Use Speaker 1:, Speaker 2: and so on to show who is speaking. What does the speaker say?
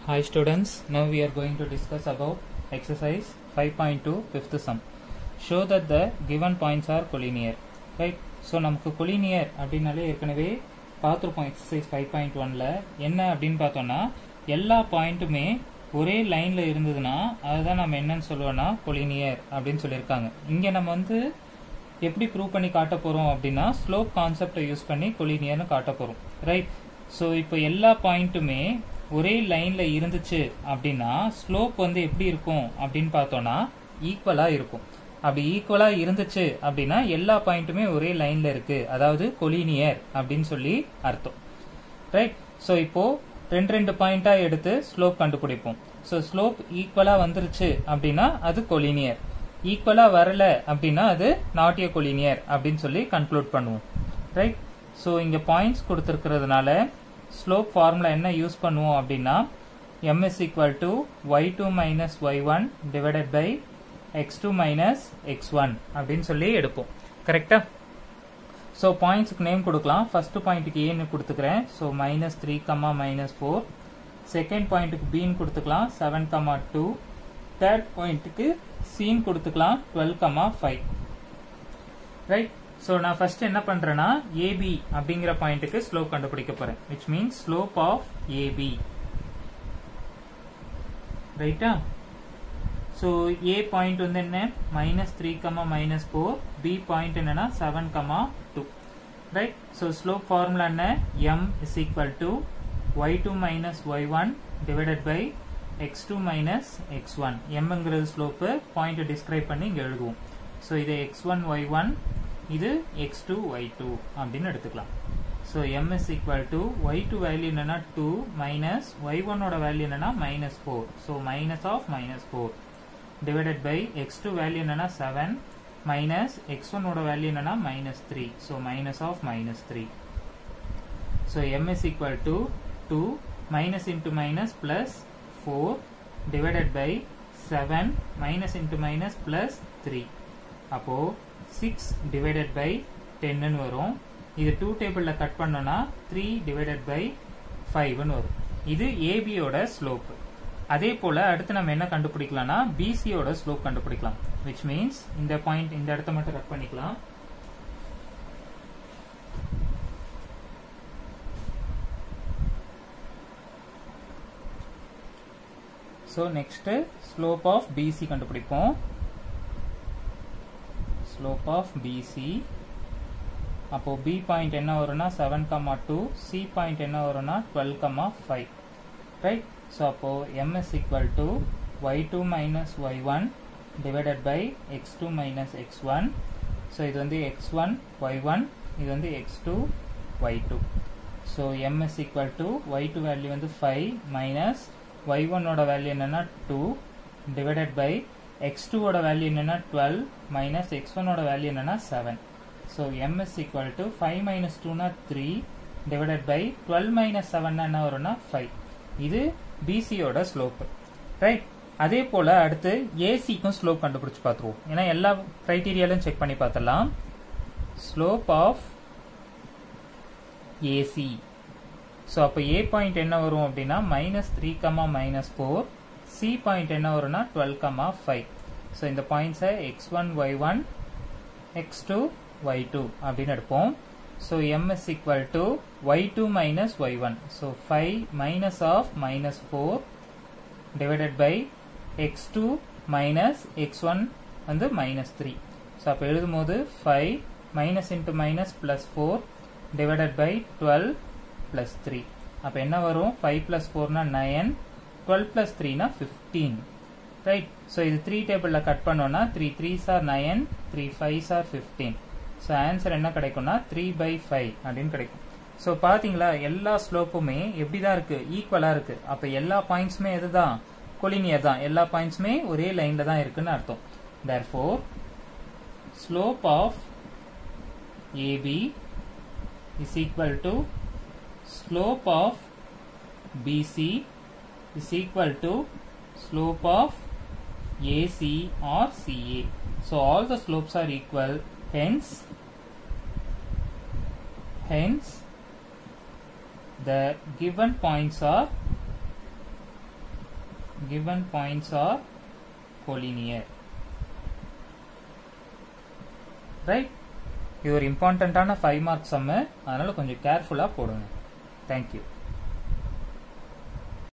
Speaker 1: Hi students, now we are going to discuss about exercise 5.2 fifth sum. Show that the given points are collinear. Right? So நமக்கு collinear அப்படின்னாலே ஏற்கனவே பார்த்துருப்போம் exercise five point ஒன்ல என்ன அப்படின்னு பார்த்தோம்னா எல்லா பாயிண்ட்டுமே ஒரே லைன்ல இருந்ததுன்னா அதுதான் நம்ம என்னன்னு சொல்லுவோம்னா கொலினியர் அப்படின்னு சொல்லியிருக்காங்க இங்கே நம்ம வந்து எப்படி ப்ரூவ் பண்ணி காட்ட போறோம் அப்படின்னா ஸ்லோப் கான்செப்டை யூஸ் பண்ணி கொலினியர்னு காட்ட போறோம் ரைட் ஸோ இப்போ எல்லா பாயிண்ட்டுமே ஒரே லைன்ல இருந்துச்சு அப்படின்னா ஸ்லோப் வந்து எப்படி இருக்கும் அப்படின்னு பார்த்தோம்னா ஈக்குவலா இருக்கும் அப்படி ஈக்குவலா இருந்துச்சு அப்படின்னா எல்லா பாயிண்ட்டுமே ஒரே லைன்ல இருக்கு அதாவது கொலினியர் அப்படின்னு சொல்லி அர்த்தம் ரைட் ஸோ இப்போ ரெண்டு ரெண்டு பாயிண்டா எடுத்து ஸ்லோப் கண்டுபிடிப்போம் ஸோ ஸ்லோப் ஈக்குவலா வந்துருச்சு அப்படின்னா அது கொலினியர் ஈக்குவலா வரல அப்படின்னா அது நாட் ஏ கொலினியர் அப்படின்னு சொல்லி கன்க்ளூட் பண்ணுவோம் ரைட் ஸோ இங்க பாயிண்ட்ஸ் கொடுத்துருக்கிறதுனால ஸ்லோப் ஃபார்முலா என்ன யூஸ் பண்ணுவோம் அப்படின்னா m is equal to y2 minus y1 divided by x2 minus x1 அப்படின்னு சொல்லி எடுப்போம் கரெக்டா ஸோ பாயிண்ட்ஸுக்கு நேம் கொடுக்கலாம் ஃபர்ஸ்ட் பாயிண்ட்டுக்கு ஏன்னு கொடுத்துக்கிறேன் so minus three comma minus four second பாயிண்ட்டுக்கு பின்னு கொடுத்துக்கலாம் செவன் கம்மா டூ தேர்ட் பாயிண்ட்டுக்கு சீன் கொடுத்துக்கலாம் twelve comma five right so நான் ஃபர்ஸ்ட் என்ன பண்றேன்னா ஏபி அப்படிங்கிற பாயிண்ட்டுக்கு ஸ்லோப் கண்டுபிடிக்க போறேன் which means slope of AB ரைட்டா ஸோ ஏ பாயிண்ட் வந்து என்ன minus three comma minus four B point என்னன்னா seven comma two right so slope formula என்ன m is equal to y two minus y one divided by x two minus x one எம்ங்கிறது slope point describe பண்ணி இங்கே எழுதுவோம் so இது x one y one இது x two y two அப்படின்னு எடுத்துக்கலாம் so m is equal to y two value என்னன்னா two minus y ஒன்னோட வேல்யூ என்னன்னா minus four so minus of minus four divided by x two value என்னன்னா seven minus x ஒன்னோட value என்னன்னா minus three so minus of minus three so m is equal to two minus into minus plus four divided by seven minus into minus plus three அப்போ six divided by டென்னு வரும் இது two டேபிளில் cut பண்ணோம்னா three divided by ஃபைவ்னு வரும் இது ஏபியோட slope அதே போல அடுத்து நம்ம என்ன கண்டுபிடிக்கலாம்னா பிசியோட ஸ்லோப் கண்டுபிடிக்கலாம் விச் மீன்ஸ் இந்த பாயிண்ட் இந்த இடத்த மட்டும் கட் பண்ணிக்கலாம் so next slope of BC கண்டுபிடிப்போம் ஸ்லோப் ஆஃப் பிசி அப்போ பி பாயிண்ட் என்ன வரும்னா seven comma two C point என்ன வரும்னா twelve comma five right so அப்போ m is equal to y two minus y one divided by x two minus x one so இது வந்து x one y one இது வந்து X two y two so m is equal to y two value வந்து five minus y ஒன்னோட value என்னன்னா two divided by x டூவோட value என்னன்னா twelve minus x ஒன்னோட வேல்யூ என்னன்னா seven so m is equal to five minus டூனா three divided by twelve minus seven என்ன வரும்னா ஃபைவ் இது பிசியோட ஸ்லோப் ரைட் அதே போல அடுத்து ஏசிக்கும் ஸ்லோப் கண்டுபிடிச்சு பார்த்துருவோம் ஏன்னா எல்லா கிரைட்டீரியாலும் செக் பண்ணி பார்த்தலாம் ஸ்லோப் ஆஃப் ஏசி ஸோ அப்போ ஏ பாயிண்ட் என்ன வரும் அப்படின்னா minus three comma minus four C point என்ன வரும்னா டுவெல் கமா ஃபைவ் ஸோ இந்த பாயிண்ட்ஸை x one y one x two y two அப்படின்னு எடுப்போம் So m is equal to y2 minus y1. So 5 minus of minus 4 divided by x2 minus x1 வந்து minus 3. So அப்ப எழுதும் போது 5 minus into minus plus 4 divided by 12 plus 3. அப்ப என்ன வரும் 5 plus 4 நா 9 12 plus 3 நா 15. ரைட் ஸோ இது த்ரீ டேபிளில் கட் பண்ணோம்னா த்ரீ த்ரீ சார் நயன் த்ரீ ஃபைவ் சார் ஃபிஃப்டீன் ஸோ ஆன்சர் என்ன கிடைக்கும்னா த்ரீ பை ஃபைவ் அப்படின்னு கிடைக்கும் ஸோ பார்த்தீங்களா எல்லா ஸ்லோப்புமே எப்படி தான் இருக்கு ஈக்குவலாக இருக்கு அப்போ எல்லா பாயிண்ட்ஸுமே எது தான் கொலினியர் தான் எல்லா பாயிண்ட்ஸுமே ஒரே லைனில் தான் இருக்குன்னு அர்த்தம் therefore slope of AB is equal to slope of BC is equal to slope of AC or CA. So all the slopes are equal. Hence, hence the given points are given points are collinear right இது ஒரு இம்பார்ட்டண்ட்டான five mark சம்மு அதனால கொஞ்சம் கேர்ஃபுல்லாக போடுங்க thank you